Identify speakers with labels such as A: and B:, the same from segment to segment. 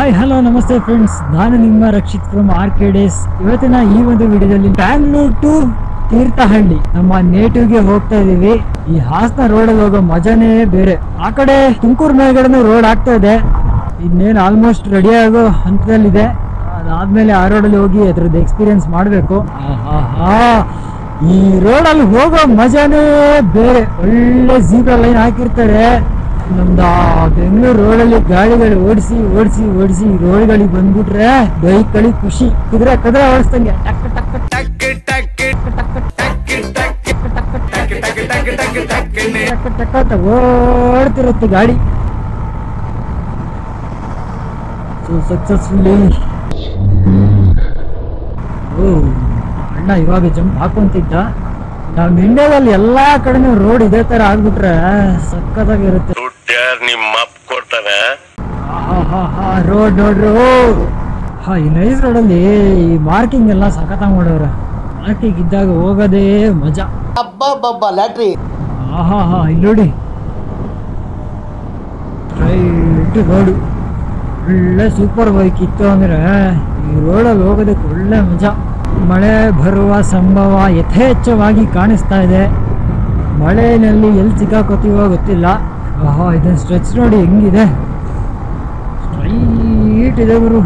A: Hi hello ನಮಸ್ತೆ friends ನಾನು ನಿಮ್ಮ Rakshit from R K days ಇವತ್ತಿನ ಈ ಒಂದು ವಿಡಿಯೋದಲ್ಲಿ ಬ್ಯಾಂಗ್ಳೂರ್ ಟು ತೀರ್ಥಹಳ್ಳಿ ನಮ್ಮ ನೇಟಿವ್ಗೆ ಹೋಗ್ತಾ ಇದೀವಿ ಈ ಹಾಸನ ರೋಡಲ್ಲಿ ಹೋಗೋ ಮಜಾನೇ ಬೇರೆ ಆ ಕಡೆ ತುಮಕೂರು ಮೇಲ್ಗಡೆನೂ ರೋಡ್ ಆಗ್ತಾ ಇದೆ ಇನ್ನೇನು ಆಲ್ಮೋಸ್ಟ್ ರೆಡಿ ಆಗೋ ಹಂತದಲ್ಲಿದೆ ಅದಾದ್ಮೇಲೆ ಆ ರೋಡಲ್ಲಿ ಹೋಗಿ ಅದ್ರದ್ದು ಎಕ್ಸ್ಪೀರಿಯನ್ಸ್ ಮಾಡಬೇಕು ಈ ರೋಡಲ್ಲಿ ಹೋಗೋ ಮಜಾನೇ ಬೇರೆ ಒಳ್ಳೆ ಜೀಬ್ರಾ ಲೈನ್ ಹಾಕಿರ್ತಾರೆ ನಮ್ದು ಆ ಬೆಂಗಳೂರು ರೋಡಲ್ಲಿ ಗಾಡಿಗಳು ಓಡಿಸಿ ಓಡಿಸಿ ಓಡಿಸಿ ರೋಡ್ಗಳಿಗೆ ಬಂದ್ಬಿಟ್ರೆ ಬೈಕ್ಗಳಿಗೆ ಖುಷಿ ಕುದುರೆ ಕುದುರೆ ಓಡಿಸ್ದಂಗೆ ಟಕ್ ಟಕ್ ಟಕ್ ಟಕ್ ಅಂತ ಓಡ್ತಿರುತ್ತೆ ಗಾಡಿ ಸೊ ಸಕ್ಸಸ್ಫುಲಿ ಓ ಅಣ್ಣ ಇವಾಗ ಜಂಪ್ ಹಾಕೊಂತಿದ್ದ ನಮ್ಮ ಇಂಡಿಯಾದಲ್ಲಿ ಎಲ್ಲಾ ಕಡೆನೂ ರೋಡ್ ಇದೇ ತರ ಆಗ್ಬಿಟ್ರೆ ಸಕ್ಕತ್ತಾಗಿರುತ್ತೆ
B: ದುಡ್ಡು ಯಾರು ನಿಮ್ಮ ಅಪ್ಪ ಕೊಡ್ತಾನೆ
A: ರೋಡ್ ನೋಡ್ರು ಹಾ ಈ ನೈಸ್ ರೋಡಲ್ಲಿ ಈ ಮಾರ್ಕಿಂಗ್ ಎಲ್ಲ ಸಖತ್ತಾಗಿ ಮಾಡೋರು ಮಾರ್ಕಿಂಗ್ ಇದ್ದಾಗ ಹೋಗೋದೇ ಮಜಾ
C: ಅಬ್ಬಬ್ಬಬ್ಬ ಲ್ಯಾಟ್ರಿ
A: ಆಹಾ ಹಾ ಇಲ್ಲಿ ನೋಡಿ ಸ್ಟ್ರೈಟ್ ರೋಡು ಒಳ್ಳೆ ಸೂಪರ್ ಬೈಕ್ ಇತ್ತು ಅಂದ್ರೆ ಈ ರೋಡಲ್ಲಿ ಹೋಗೋದಕ್ಕೆ ಒಳ್ಳೆ ಮಜಾ ಮಳೆ ಬರುವ ಸಂಭವ ಯಥೇಚ್ಛವಾಗಿ ಕಾಣಿಸ್ತಾ ಇದೆ ಮಳೆಯಲ್ಲಿ ಎಲ್ಲಿ ಸಿಕ್ಕಾಕೋತೀವೋ ಗೊತ್ತಿಲ್ಲ ಆಹಾ ಇದನ್ನ ಸ್ಟ್ರೆಚ್ ನೋಡಿ ಹೆಂಗಿದೆ ಸ್ಟ್ರೈಟ್ ಇದೆ ಗುರು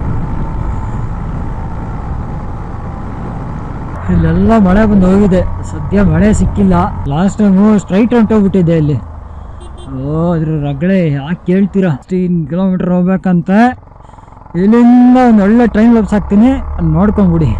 A: ಇಲ್ಲೆಲ್ಲ ಮಳೆ ಬಂದು ಹೋಗಿದೆ ಸದ್ಯ ಮಳೆ ಸಿಕ್ಕಿಲ್ಲ ಲಾಸ್ಟ್ ಟೈಮು ಸ್ಟ್ರೈಟ್ ಹೊಂಟೋಗ್ಬಿಟ್ಟಿದೆ ಇಲ್ಲಿ ಓ ಅದ್ರ ರಗಳೆ ಯಾಕೆ ಕೇಳ್ತೀರಾ ಅಷ್ಟೀನ್ ಕಿಲೋಮೀಟರ್ ಹೋಗ್ಬೇಕಂತ ಇಲ್ಲಿಂದ ಒಂದು ಒಳ್ಳೆ ಟ್ರೈನ್ ಲಬ್ಸ್ ಹಾಕ್ತೀನಿ ಅಲ್ಲಿ ನೋಡ್ಕೊಂಬಿಡಿ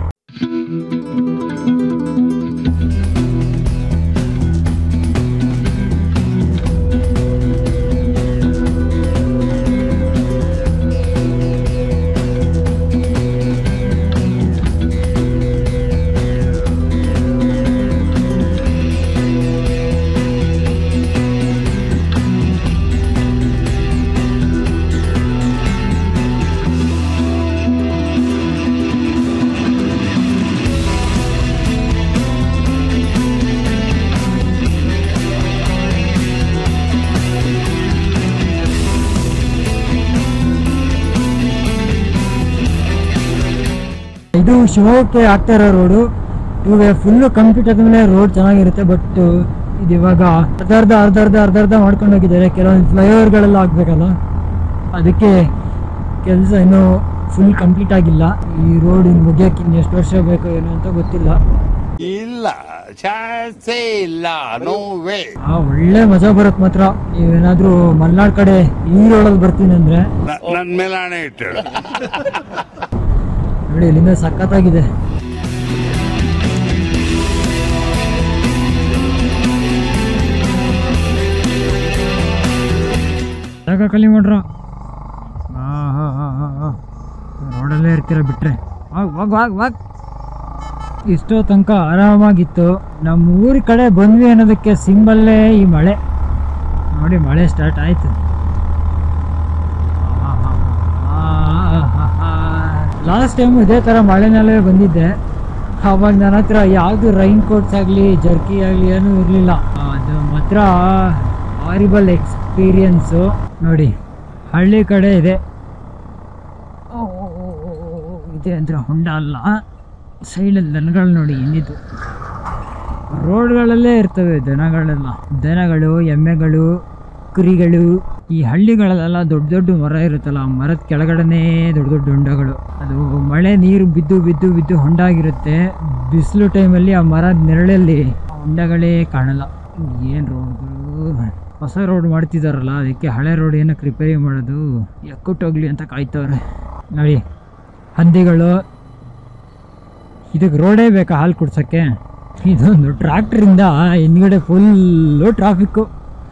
A: ಇದು ಶಿವಕ್ಕೆ ಆಗ್ತಾ ಇರೋ ರೋಡು ಇವಾಗ ಫುಲ್ಲು ಕಂಪ್ಲೀಟ್ ಆದ್ಮೇಲೆ ರೋಡ್ ಚೆನ್ನಾಗಿರುತ್ತೆ ಬಟ್ ಇದು ಇವಾಗ ಅರ್ಧ ಅರ್ಧ ಅರ್ಧ ಅರ್ಧ ಅರ್ಧ ಅರ್ಧ ಮಾಡ್ಕೊಂಡು ಹೋಗಿದ್ದಾರೆ ಕೆಲವೊಂದು ಫ್ಲೈಓವರ್ಗಳೆಲ್ಲ ಆಗ್ಬೇಕಲ್ಲ ಅದಕ್ಕೆ ಕೆಲಸ ಇನ್ನೂ ಫುಲ್ ಕಂಪ್ಲೀಟ್ ಆಗಿಲ್ಲ ಈ ರೋಡ್ ಇನ್ನು ಮುಗಿಯೋಕೆ ಇನ್ನು ಎಷ್ಟು ವರ್ಷ ಬೇಕು ಏನೋ ಅಂತ ಗೊತ್ತಿಲ್ಲ
D: ಇಲ್ಲ ಚಾನ್ಸೇ ಇಲ್ಲ ನೋ ವೇ
A: ಆ ಒಳ್ಳೆ ಮಜಾ ಬರುತ್ತೆ ಮಾತ್ರ ನೀವೇನಾದ್ರೂ ಮಲ್ನಾಡ್ ಕಡೆ ಈ ರೋಡಲ್ಲಿ ಬರ್ತೀನಿ ಅಂದ್ರೆ
D: ನನ್ ಮೇಲೆ ಹಣೆ ಇಟ್ಟು
A: ನೋಡಿ ಇಲ್ಲಿಂದ ಸಖತ್ತಾಗಿದೆ ಯಾಕ ಕಲಿ ಮಾಡ್ರ ರೋಡಲ್ಲೇ ಇರ್ತೀರ ಬಿಟ್ರೆ ವಾಗ್ ವಾಗ್ ವಾಗ್ ವಾಗ್ ಇಷ್ಟೋ ತನಕ ಆರಾಮಾಗಿತ್ತು ನಮ್ಮ ಊರ ಕಡೆ ಬಂದ್ವಿ ಅನ್ನೋದಕ್ಕೆ ಸಿಂಬಲ್ಲೇ ಈ ಮಳೆ ನೋಡಿ ಮಳೆ ಸ್ಟಾರ್ಟ್ ಆಯ್ತು ಲಾಸ್ಟ್ ಟೈಮ್ ಇದೇ ಥರ ಮಳೆನಲ್ಲೇ ಬಂದಿದ್ದೆ ಅವಾಗ ನನ್ನ ಹತ್ರ ಯಾವುದು ರೈನ್ ಕೋಟ್ಸ್ ಆಗಲಿ ಜರ್ಕಿ ಆಗಲಿ ಏನೂ ಇರಲಿಲ್ಲ ಅದು ಮಾತ್ರ ಹಾರಿಬಲ್ ಎಕ್ಸ್ಪೀರಿಯನ್ಸು ನೋಡಿ ಹಳ್ಳಿ ಕಡೆ ಇದೆ ಓ, ಓ, ಓ, ಓ, ಓ, ಇದೆ ಅಂದರೆ ಹೊಂಡ ಅಲ್ಲ ಸೈಡಲ್ಲಿ ದನಗಳು ನೋಡಿ ಇನ್ನಿದ್ದು ರೋಡ್ಗಳಲ್ಲೇ ಇರ್ತವೆ ದನಗಳೆಲ್ಲ ದನಗಳು ಎಮ್ಮೆಗಳು ಕುರಿಗಳು ಈ ಹಳ್ಳಿಗಳಲ್ಲೆಲ್ಲ ದೊಡ್ಡ ದೊಡ್ಡ ಮರ ಇರುತ್ತಲ್ಲ ಆ ಮರದ ಕೆಳಗಡೆನೇ ದೊಡ್ಡ ದೊಡ್ಡ ಹೊಂಡಗಳು ಅದು ಮಳೆ ನೀರು ಬಿದ್ದು ಬಿದ್ದು ಬಿದ್ದು ಹೊಂಡ ಆಗಿರುತ್ತೆ ಬಿಸಿಲು ಟೈಮಲ್ಲಿ ಆ ಮರದ ನೆರಳಲ್ಲಿ ಆ ಹೊಂಡಗಳೇ ಕಾಣಲ್ಲ ಏನು ರೋಡ್ಗಳು ಹೊಸ ರೋಡ್ ಮಾಡ್ತಿದಾರಲ್ಲ ಅದಕ್ಕೆ ಹಳೆ ರೋಡ್ ಏನಕ್ಕೆ ರಿಪೇರಿ ಮಾಡೋದು ಎಕ್ಕುಟ್ಟೋಗ್ಲಿ ಅಂತ ಕಾಯ್ತವ್ರೆ ನೋಡಿ ಹಂದಿಗಳು ಇದಕ್ಕೆ ರೋಡೇ ಬೇಕಾ ಹಾಲು ಕುಡ್ಸೋಕ್ಕೆ ಇದೊಂದು ಟ್ರ್ಯಾಕ್ಟ್ರಿಂದ ಹಿಂದ್ಗಡೆ ಫುಲ್ಲು ಟ್ರಾಫಿಕ್ಕು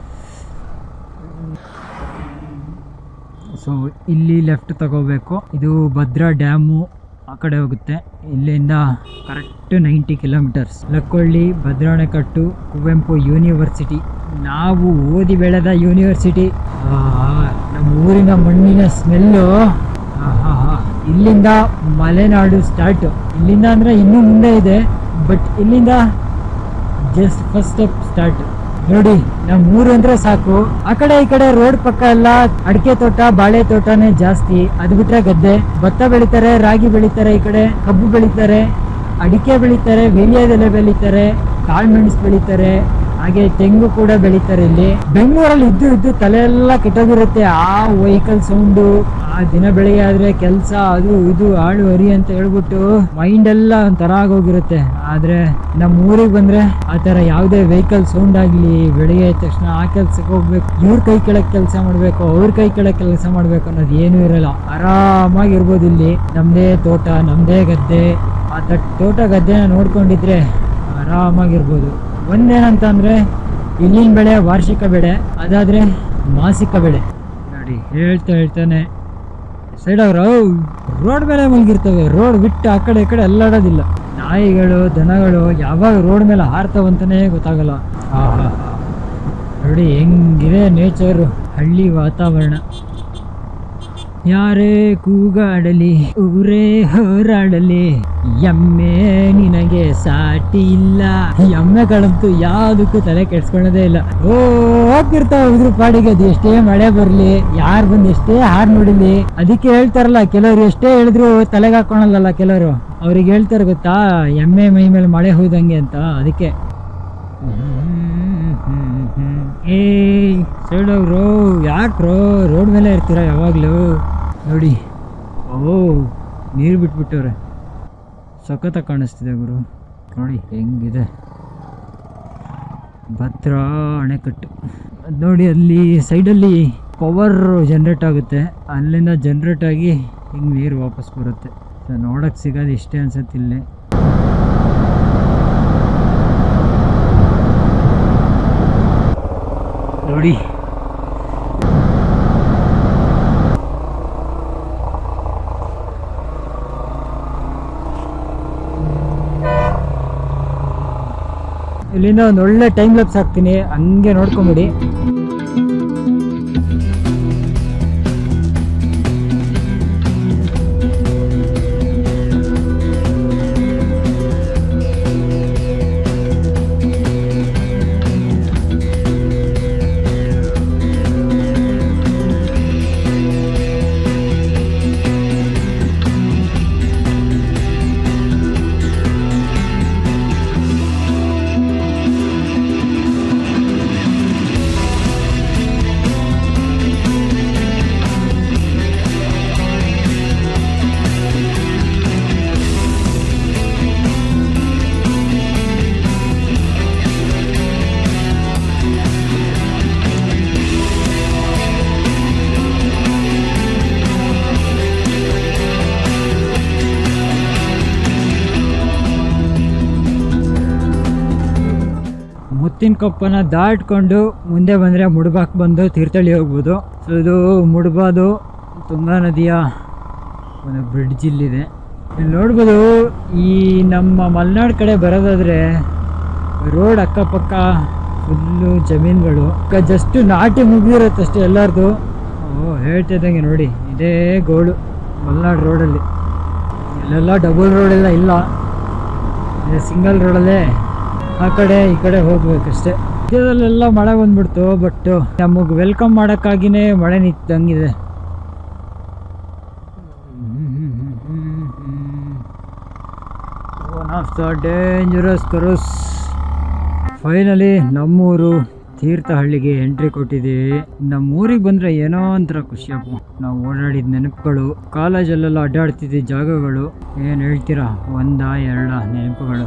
A: ಸೊ ಇಲ್ಲಿ ಲೆಫ್ಟ್ ತಗೋಬೇಕು ಇದು ಭದ್ರಾ ಡ್ಯಾಮು ಆ ಕಡೆ ಹೋಗುತ್ತೆ ಇಲ್ಲಿಂದ correct ninety kilometers Lakkavalli Bhadra ಅಣೆಕಟ್ಟು ಕುವೆಂಪು ಯೂನಿವರ್ಸಿಟಿ ನಾವು ಓದಿ ಬೆಳೆದ ಯೂನಿವರ್ಸಿಟಿ ನಮ್ಮ ಊರಿನ ಮಣ್ಣಿನ ಸ್ಮೆಲ್ಲು ಇಲ್ಲಿಂದ ಮಲೆನಾಡು ಸ್ಟಾರ್ಟ್ ಇಲ್ಲಿಂದ ಅಂದರೆ ಇನ್ನೂ ಮುಂದೆ ಇದೆ ಬಟ್ ಇಲ್ಲಿಂದ ಜಸ್ಟ್ ಫಸ್ಟ್ ಸ್ಟೆಪ್ ಸ್ಟಾರ್ಟ್ ನೋಡಿ ನಮ್ ಊರು ಅಂದ್ರೆ ಸಾಕು ಆ ಕಡೆ ಈ ಕಡೆ ರೋಡ್ ಪಕ್ಕ ಎಲ್ಲ ಅಡಿಕೆ ತೋಟ ಬಾಳೆ ತೋಟನೇ ಜಾಸ್ತಿ ಅದು ಬಿಟ್ರೆ ಗದ್ದೆ ಭತ್ತ ಬೆಳಿತಾರೆ ರಾಗಿ ಬೆಳಿತಾರೆ ಈ ಕಡೆ ಕಬ್ಬು ಬೆಳಿತಾರೆ ಅಡಿಕೆ ಬೆಳಿತಾರೆ ವೀಳ್ಯದೆಲೆ ಬೆಳಿತಾರೆ ಕಾಳುಮೆಣಸು ಬೆಳಿತಾರೆ ಹಾಗೆ ತೆಂಗು ಕೂಡ ಬೆಳಿತಾರೆ ಇಲ್ಲಿ ಬೆಂಗಳೂರಲ್ಲಿ ಇದ್ದು ಇದ್ದು ತಲೆ ಎಲ್ಲ ಕೆಟ್ಟೋಗಿರುತ್ತೆ ಆ ವೆಹಿಕಲ್ ಸೌಂಡು ಆ ದಿನ ಬೆಳಿಗ್ಗೆ ಆದ್ರೆ ಕೆಲಸ ಅದು ಇದು ಆಳು ಹರಿ ಅಂತ ಹೇಳ್ಬಿಟ್ಟು ಮೈಂಡ್ ಎಲ್ಲ ಒಂಥರ ಆಗೋಗಿರುತ್ತೆ ಆದ್ರೆ ನಮ್ಮ ಊರಿಗೆ ಬಂದ್ರೆ ಆ ತರ ಯಾವುದೇ ವೆಹಿಕಲ್ ಸೌಂಡ್ ಆಗ್ಲಿ ಬೆಳಿಗ್ಗೆ ಎದ್ದ ತಕ್ಷಣ ಆ ಕೆಲ್ಸಕ್ಕೆ ಹೋಗ್ಬೇಕು ಇವ್ರ ಕೈ ಕೆಳಗೆ ಕೆಲಸ ಮಾಡ್ಬೇಕು ಅವ್ರ ಕೈ ಕೆಳಗೆ ಕೆಲಸ ಮಾಡ್ಬೇಕು ಅನ್ನೋದು ಏನೂ ಇರಲ್ಲ ಆರಾಮಾಗಿರ್ಬೋದು ಇಲ್ಲಿ ನಮ್ದೇ ತೋಟ ನಮ್ದೇ ಗದ್ದೆ ಆ ತ- ತೋಟ ಗದ್ದೆನ ನೋಡ್ಕೊಂಡಿದ್ರೆ ಆರಾಮಾಗಿರ್ಬೋದು ಒಂದೇನಂತ ಅಂದ್ರೆ ಇಲ್ಲಿನ ಬೆಳೆ ವಾರ್ಷಿಕ ಬೆಳೆ ಅದಾದ್ರೆ ಮಾಸಿಕ ಬೆಳೆ ನೋಡಿ ಹೇಳ್ತಾ ಹೇಳ್ತಾನೆ ಸೈಡ್ ಅವರು ರೋಡ್ ಮೇಲೆ ಮಲಗಿರ್ತವೆ ರೋಡ್ ಬಿಟ್ಟು ಆ ಕಡೆ ಈ ಕಡೆ ಅಲ್ಲಾಡೋದಿಲ್ಲ ನಾಯಿಗಳು ದನಗಳು ಯಾವಾಗ ರೋಡ್ ಮೇಲೆ ಹಾರ್ತಾವಂತಾನೆ ಗೊತ್ತಾಗಲ್ಲ ಆಹಾ ನೋಡಿ ಹೆಂಗಿದೆ ನೇಚರು ಹಳ್ಳಿ ವಾತಾವರಣ ಯಾರೇ ಕೂಗಾಡಲಿ ಊರೇ ಹೋರಾಡಲಿ ಎಮ್ಮೆ ನಿನಗೆ ಸಾಟಿ ಇಲ್ಲ ಎಮ್ಮೆಗಳಂತೂ ಯಾವ್ದಕ್ಕೂ ತಲೆ ಕೆಡ್ಸ್ಕೊಳ್ಳೋದೇ ಇಲ್ಲ ಓ ಹೋಗ್ತಿರ್ತಾವ ಇದ್ರ ಪಾಡಿಗೆ ಅದು ಎಷ್ಟೇ ಮಳೆ ಬರ್ಲಿ ಯಾರು ಬಂದು ಎಷ್ಟೇ ಹಾರ್ ನೋಡಿಲಿ ಅದಕ್ಕೆ ಹೇಳ್ತಾರಲ್ಲ ಕೆಲವ್ರು ಎಷ್ಟೇ ಹೇಳಿದ್ರು ತಲೆಗೆ ಹಾಕೊಳಲ್ಲ ಕೆಲವರು ಅವ್ರಿಗೆ ಹೇಳ್ತಾರೆ ಗೊತ್ತಾ ಎಮ್ಮೆ ಮೈ ಮೇಲೆ ಮಳೆ ಹೋದಂಗೆ ಅಂತ ಅದಕ್ಕೆ ಏ ಸೈಡ್ ಅವರು ಯಾಕ್ರೋ ರೋಡ್ ಮೇಲೆ ಇರ್ತೀರಾ ಯಾವಾಗಲೂ ನೋಡಿ ಓ ನೀರು ಬಿಟ್ಬಿಟ್ಟವ್ರೆ ಸಖತ್ತಾಗಿ ಕಾಣಿಸ್ತಿದೆ ಗುರು ನೋಡಿ ಹೆಂಗಿದೆ ಭದ್ರಾ ಅಣೆಕಟ್ಟು ಅದ್ ನೋಡಿ ಅಲ್ಲಿ ಸೈಡಲ್ಲಿ ಪವರ್ ಜನ್ರೇಟ್ ಆಗುತ್ತೆ ಅಲ್ಲಿಂದ ಜನ್ರೇಟ್ ಆಗಿ ಹಿಂಗೆ ನೀರು ವಾಪಸ್ ಬರುತ್ತೆ ನೋಡೋಕ್ಕೆ ಸಿಗೋದು ಇಷ್ಟೇ ಅನ್ಸುತ್ತೆ ಇಲ್ಲಿ ನೋಡಿ ಇಲ್ಲಿಂದ ಒಂದು ಒಳ್ಳೆ ಟೈಮ್ ಲ್ಯಾಪ್ಸ್ ಹಾಕ್ತೀನಿ ಹಂಗೆ ನೋಡ್ಕೊಂಬಿಡಿ ಮುತ್ತಿನ ಕೊಪ್ಪನ ದಾಟ್ಕೊಂಡು ಮುಂದೆ ಬಂದರೆ ಮುಡ್ಬಾಕ್ ಬಂದು ತೀರ್ಥಹಳ್ಳಿ ಹೋಗ್ಬೋದು ಸೊ ಇದು ಮುಡ್ಬಾದು ತುಂಗಾ ನದಿಯ ಒಂದು ಬ್ರಿಡ್ಜ್ ಇಲ್ಲಿದೆ ಇಲ್ಲಿ ನೋಡ್ಬೋದು ಈ ನಮ್ಮ ಮಲೆನಾಡು ಕಡೆ ಬರೋದಾದ್ರೆ ರೋಡ್ ಅಕ್ಕಪಕ್ಕ ಫುಲ್ಲು ಜಮೀನುಗಳು ಜಸ್ಟ್ ನಾಟಿ ಮುಗಿದಿರುತ್ತಷ್ಟೇ ಎಲ್ಲರದು ಓ ಹೇಳ್ತಿದ್ದಂಗೆ ನೋಡಿ ಇದೇ ಗೋಳು ಮಲೆನಾಡು ರೋಡಲ್ಲಿ ಇಲ್ಲೆಲ್ಲ ಡಬಲ್ ರೋಡ್ ಎಲ್ಲ ಇಲ್ಲ ಇದು ಸಿಂಗಲ್ ರೋಡಲ್ಲೇ ಆ ಕಡೆ ಈ ಕಡೆ ಹೋಗ್ಬೇಕಷ್ಟೇ ಇದರಲ್ಲೆಲ್ಲ ಮಳೆ ಬಂದ್ಬಿಡ್ತು ಬಟ್ ನಮಗೆ ವೆಲ್ಕಮ್ ಮಾಡೋಕ್ಕಾಗಿನೇ ಮಳೆ ನಿಂತಂಗಿದೆ one of the dangerous curves finally ನಮ್ಮೂರು ತೀರ್ಥಹಳ್ಳಿಗೆ ಎಂಟ್ರಿ ಕೊಟ್ಟಿದ್ದೀವಿ ನಮ್ಮೂರಿಗೆ ಬಂದರೆ ಏನೋ ಒಂಥರ ಖುಷಿಯಪ್ಪ ನಾವು ಓಡಾಡಿದ ನೆನಪುಗಳು ಕಾಲೇಜಲ್ಲೆಲ್ಲ ಅಡ್ಡಾಡ್ತಿದ್ದ ಜಾಗಗಳು ಏನು ಹೇಳ್ತೀರಾ ಒಂದ ಎರಡ ನೆನಪುಗಳು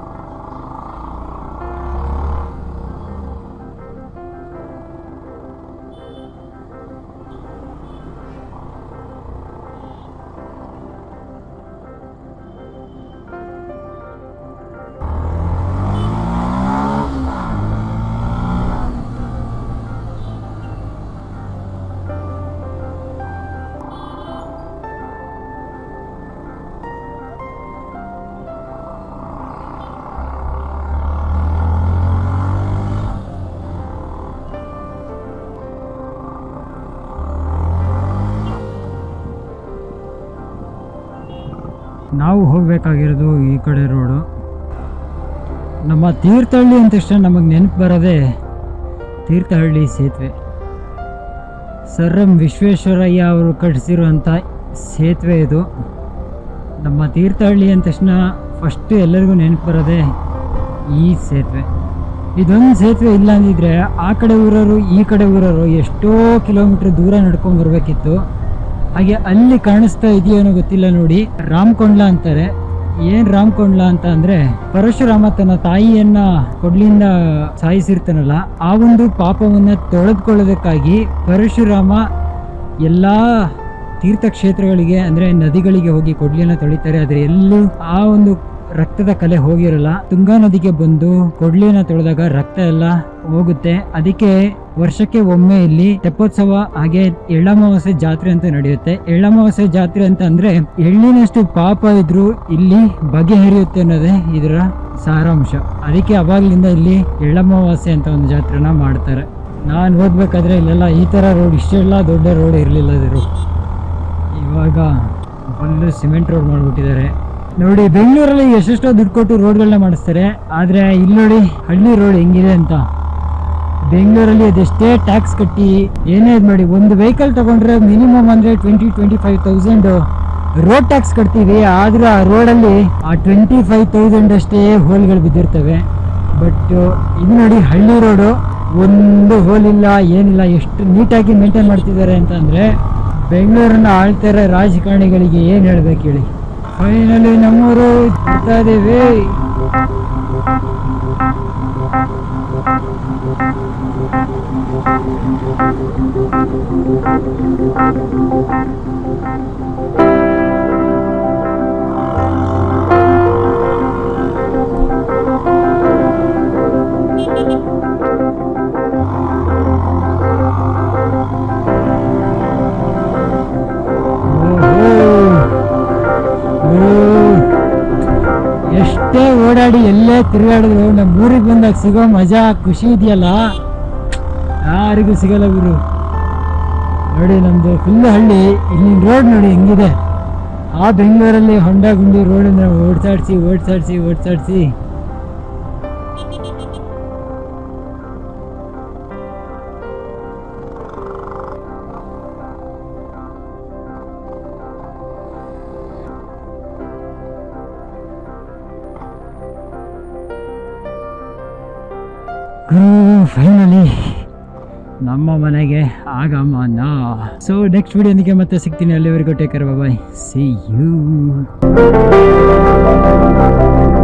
A: ನಾವು ಹೋಗಬೇಕಾಗಿರೋದು ಈ ಕಡೆ ರೋಡು ನಮ್ಮ ತೀರ್ಥಹಳ್ಳಿ ಅಂತ ತಕ್ಷಣ ನಮಗೆ ನೆನಪು ಬರೋದೇ ತೀರ್ಥಹಳ್ಳಿ ಸೇತುವೆ ಸರ್ ಎಂ ವಿಶ್ವೇಶ್ವರಯ್ಯ ಅವರು ಕಟ್ಟಿಸಿರುವಂಥ ಸೇತುವೆ ಇದು ನಮ್ಮ ತೀರ್ಥಹಳ್ಳಿ ಅಂದ ತಕ್ಷಣ ಫಸ್ಟ್ ಎಲ್ಲರಿಗೂ ನೆನಪು ಬರೋದೇ ಈ ಸೇತುವೆ ಇದೊಂದು ಸೇತುವೆ ಇಲ್ಲ ಅಂದಿದ್ರೆ ಆ ಕಡೆ ಊರವರು ಈ ಕಡೆ ಊರವರು ಎಷ್ಟೋ ಕಿಲೋಮೀಟ್ರ್ ದೂರ ನಡ್ಕೊಂಡು ಬರಬೇಕಿತ್ತು ಹಾಗೆ ಅಲ್ಲಿ ಕಾಣಿಸ್ತಾ ಇದೆಯೇನೋ ಗೊತ್ತಿಲ್ಲ ನೋಡಿ ರಾಮಕೊಂಡ್ಲ ಅಂತಾರೆ ಏನ್ ರಾಮಕೊಂಡ್ಲ ಅಂತ ಅಂದ್ರೆ ಪರಶುರಾಮ ತನ್ನ ತಾಯಿಯನ್ನ ಕೊಡ್ಲಿಂದ ಸಾಯಿಸಿರ್ತಾನಲ್ಲ ಆ ಒಂದು ಪಾಪವನ್ನ ತೊಳೆದುಕೊಳ್ಳೋದಕ್ಕಾಗಿ ಪರಶುರಾಮ ಎಲ್ಲಾ ತೀರ್ಥಕ್ಷೇತ್ರಗಳಿಗೆ ಅಂದ್ರೆ ನದಿಗಳಿಗೆ ಹೋಗಿ ಕೊಡ್ಲಿಯನ್ನ ತೊಳಿತಾರೆ ಆದ್ರೆ ಎಲ್ಲೂ ಆ ಒಂದು ರಕ್ತದ ಕಲೆ ಹೋಗಿರಲ್ಲ ತುಂಗಾ ನದಿಗೆ ಬಂದು ಕೊಡ್ಲಿಯನ್ನ ತೊಳೆದಾಗ ರಕ್ತ ಎಲ್ಲ ಹೋಗುತ್ತೆ ಅದಕ್ಕೆ ವರ್ಷಕ್ಕೆ ಒಮ್ಮೆ ಇಲ್ಲಿ ತೆಪ್ಪೋತ್ಸವ ಹಾಗೆ ಎಳ್ಳಮಾವಾಸ್ಯೆ ಜಾತ್ರೆ ಅಂತ ನಡೆಯುತ್ತೆ ಎಳ್ಳಮಾವಾಸ್ಯೆ ಜಾತ್ರೆ ಅಂತ ಅಂದ್ರೆ ಎಳ್ಳಿನಷ್ಟು ಪಾಪ ಇದ್ರೂ ಇಲ್ಲಿ ಬಗೆಹರಿಯುತ್ತೆ ಅನ್ನೋದೇ ಇದರ ಸಾರಾಂಶ ಅದಕ್ಕೆ ಅವಾಗ್ಲಿಂದ ಇಲ್ಲಿ ಎಳ್ಳಮಾವಾಸ್ಯೆ ಅಂತ ಒಂದು ಜಾತ್ರೆನ ಮಾಡ್ತಾರೆ ನಾನು ಓದ್ಬೇಕಾದ್ರೆ ಇಲ್ಲೆಲ್ಲ ಈ ತರ ರೋಡ್ ಇಷ್ಟೆಲ್ಲ ದೊಡ್ಡ ರೋಡ್ ಇರಲಿಲ್ಲ ಇದ್ರು ಇವಾಗ ಫುಲ್ಲು ಸಿಮೆಂಟ್ ರೋಡ್ ಮಾಡಿಬಿಟ್ಟಿದ್ದಾರೆ ನೋಡಿ ಬೆಂಗಳೂರಲ್ಲಿ ಎಷ್ಟೆಷ್ಟೋ ದುಡ್ಡು ಕೊಟ್ಟು ರೋಡ್ಗಳನ್ನ ಮಾಡಿಸ್ತಾರೆ ಆದರೆ ಇಲ್ಲಿ ನೋಡಿ ಹಳ್ಳಿ ರೋಡ್ ಹೆಂಗಿದೆ ಅಂತ ಬೆಂಗಳೂರಲ್ಲಿ ಅದೆಷ್ಟೇ ಟ್ಯಾಕ್ಸ್ ಕಟ್ಟಿ ಏನೇ ಇದು ಮಾಡಿ ಒಂದು ವೆಹಿಕಲ್ ತಗೊಂಡ್ರೆ ಮಿನಿಮಮ್ ಅಂದರೆ twenty twenty five thousand road tax ಕಟ್ತೀವಿ ಆದ್ರೆ ಆ ರೋಡಲ್ಲಿ ಆ ಟ್ವೆಂಟಿ ಫೈವ್ ತೌಸಂಡ್ ಅಷ್ಟೇ ಹೋಲ್ಗಳು ಬಿದ್ದಿರ್ತವೆ ಬಟ್ ಇದು ನೋಡಿ ಹಳ್ಳಿ ರೋಡು ಒಂದು ಹೋಲ್ ಇಲ್ಲ ಏನಿಲ್ಲ ಎಷ್ಟು ನೀಟಾಗಿ ಮೇಂಟೈನ್ ಮಾಡ್ತಿದ್ದಾರೆ ಅಂತ ಅಂದರೆ ಬೆಂಗಳೂರನ್ನ ಆಳ್ತಾರೆ ರಾಜಕಾರಣಿಗಳಿಗೆ ಏನು ಹೇಳ್ಬೇಕು ಹೇಳಿ ಫೈನಲಿ ನಮ್ಮೂರು ಬರ್ತಾ ಇದ್ದೀವಿ ಓಹೋ. ಎಷ್ಟೇ ಓಡಾಡಿ ಎಲ್ಲೇ ತಿರುಗಾಡಿದ್ರು ನಮ್ಮ ಊರಿಗೆ ಬಂದಾಗ ಸಿಗೋ ಮಜಾ ಖುಷಿ ಇದೆಯಲ್ಲ ಯಾರಿಗೂ ಸಿಗಲ್ಲ ಗುರು ನೋಡಿ ನಮ್ದು ಫುಲ್ ಹಳ್ಳಿ ಇಲ್ಲಿನ ರೋಡ್ ನೋಡಿ ಹೆಂಗಿದೆ ಆ ಬೆಂಗಳೂರಲ್ಲಿ ಹೊಂಡ ಗುಂಡಿ ರೋಡನ್ನ ಓಡ್ಸಾಡ್ಸಿ ಓಡ್ಸಾಡ್ಸಿ ಓಡ್ಸಾಡ್ಸಿ ಫೈನಲಿ ನಮ್ಮ ಮನೆಗೆ ಆಗಮನ ಸೊ ನೆಕ್ಸ್ಟ್ ವಿಡಿಯೋನಿಗೆ ಮತ್ತೆ ಸಿಗ್ತೀನಿ ಅಲ್ಲಿವರೆಗೂ take care bye see you